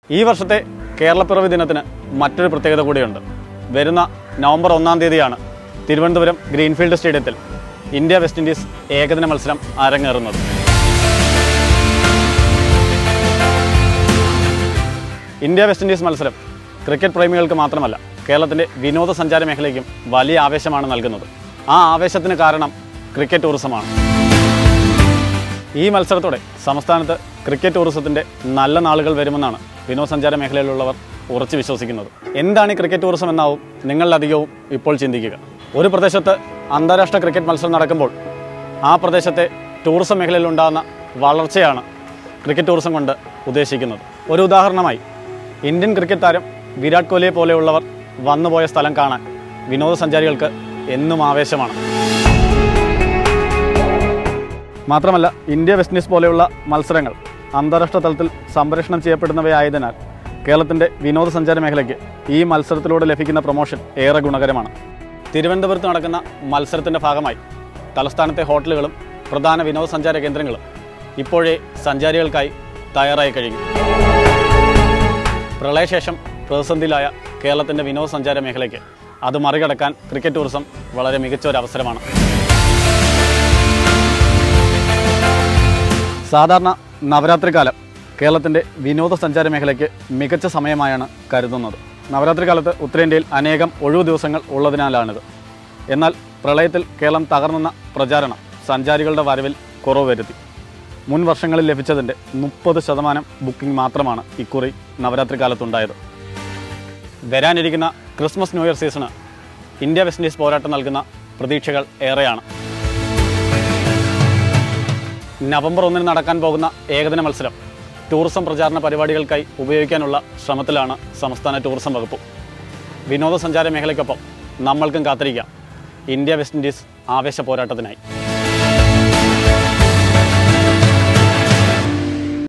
ഈ വർഷത്തെ കേരളപ്പിറവി ദിനത്തിന് മറ്റൊരു പ്രത്യേകത കൂടിയുണ്ട് വരുന്ന നവംബർ ഒന്നാം തീയതിയാണ് തിരുവനന്തപുരം ഗ്രീൻഫീൽഡ് സ്റ്റേഡിയത്തിൽ ഇന്ത്യ വെസ്റ്റ് ഇൻഡീസ് ഏകദിന മത്സരം അരങ്ങേറുന്നത് ഇന്ത്യ വെസ്റ്റ് ഇൻഡീസ് മത്സരം ക്രിക്കറ്റ് പ്രേമികൾക്ക് മാത്രമല്ല കേരളത്തിൻ്റെ വിനോദസഞ്ചാര മേഖലയ്ക്കും വലിയ ആവേശമാണ് നൽകുന്നത് ആ ആവേശത്തിന് കാരണം ക്രിക്കറ്റ് ടൂറിസമാണ് ഈ മത്സരത്തോടെ സംസ്ഥാനത്ത് ക്രിക്കറ്റ് ടൂറിസത്തിൻ്റെ നല്ല നാളുകൾ വരുമെന്നാണ് വിനോദസഞ്ചാര മേഖലയിലുള്ളവർ ഉറച്ചു വിശ്വസിക്കുന്നത് എന്താണ് ഈ ക്രിക്കറ്റ് ടൂറിസം എന്നാവും നിങ്ങളിലധികവും ഇപ്പോൾ ചിന്തിക്കുക ഒരു പ്രദേശത്ത് അന്താരാഷ്ട്ര ക്രിക്കറ്റ് മത്സരം നടക്കുമ്പോൾ ആ പ്രദേശത്തെ ടൂറിസം മേഖലയിൽ ഉണ്ടാകുന്ന വളർച്ചയാണ് ക്രിക്കറ്റ് ടൂറിസം കൊണ്ട് ഉദ്ദേശിക്കുന്നത് ഒരു ഉദാഹരണമായി ഇന്ത്യൻ ക്രിക്കറ്റ് താരം വിരാട് കോഹ്ലിയെ പോലെയുള്ളവർ വന്നുപോയ സ്ഥലം കാണാൻ വിനോദസഞ്ചാരികൾക്ക് എന്നും ആവേശമാണ് മാത്രമല്ല ഇന്ത്യ വെസ്റ്റ് ഇൻഡീസ് പോലെയുള്ള മത്സരങ്ങൾ അന്താരാഷ്ട്ര തലത്തിൽ സംപ്രേഷണം ചെയ്യപ്പെടുന്നവയായതിനാൽ കേരളത്തിൻ്റെ വിനോദസഞ്ചാര മേഖലയ്ക്ക് ഈ മത്സരത്തിലൂടെ ലഭിക്കുന്ന പ്രൊമോഷൻ ഏറെ ഗുണകരമാണ് തിരുവനന്തപുരത്ത് നടക്കുന്ന മത്സരത്തിൻ്റെ ഭാഗമായി തലസ്ഥാനത്തെ ഹോട്ടലുകളും പ്രധാന വിനോദസഞ്ചാര കേന്ദ്രങ്ങളും ഇപ്പോഴേ സഞ്ചാരികൾക്കായി തയ്യാറായി കഴിഞ്ഞു പ്രളയശേഷം പ്രതിസന്ധിയിലായ കേരളത്തിൻ്റെ വിനോദസഞ്ചാര മേഖലയ്ക്ക് അത് മറികടക്കാൻ ക്രിക്കറ്റ് ടൂറിസം വളരെ മികച്ച ഒരു അവസരമാണ് സാധാരണ നവരാത്രി കാലം കേരളത്തിൻ്റെ വിനോദസഞ്ചാര മേഖലയ്ക്ക് മികച്ച സമയമായാണ് കരുതുന്നത് നവരാത്രി കാലത്ത് ഉത്തരേന്ത്യയിൽ അനേകം ഒഴിവു ദിവസങ്ങൾ ഉള്ളതിനാലാണിത് എന്നാൽ പ്രളയത്തിൽ കേരളം തകർന്നെന്ന പ്രചാരണം സഞ്ചാരികളുടെ വരവിൽ കുറവ് വരുത്തി മുൻ വർഷങ്ങളിൽ ലഭിച്ചതിൻ്റെ മുപ്പത് ശതമാനം ബുക്കിംഗ് മാത്രമാണ് ഇക്കുറി നവരാത്രി കാലത്തുണ്ടായത് വരാനിരിക്കുന്ന Christmas new year season India West Indies പോരാട്ടം നൽകുന്ന പ്രതീക്ഷകൾ ഏറെയാണ് നവംബർ ഒന്നിന് നടക്കാൻ പോകുന്ന ഏകദിന മത്സരം ടൂറിസം പ്രചാരണ പരിപാടികൾക്കായി ഉപയോഗിക്കാനുള്ള ശ്രമത്തിലാണ് സംസ്ഥാന ടൂറിസം വകുപ്പ് വിനോദസഞ്ചാര മേഖലയ്ക്കൊപ്പം നമ്മൾക്കും കാത്തിരിക്കാം ഇന്ത്യ വെസ്റ്റ് ഇൻഡീസ് ആവേശ പോരാട്ടത്തിനായി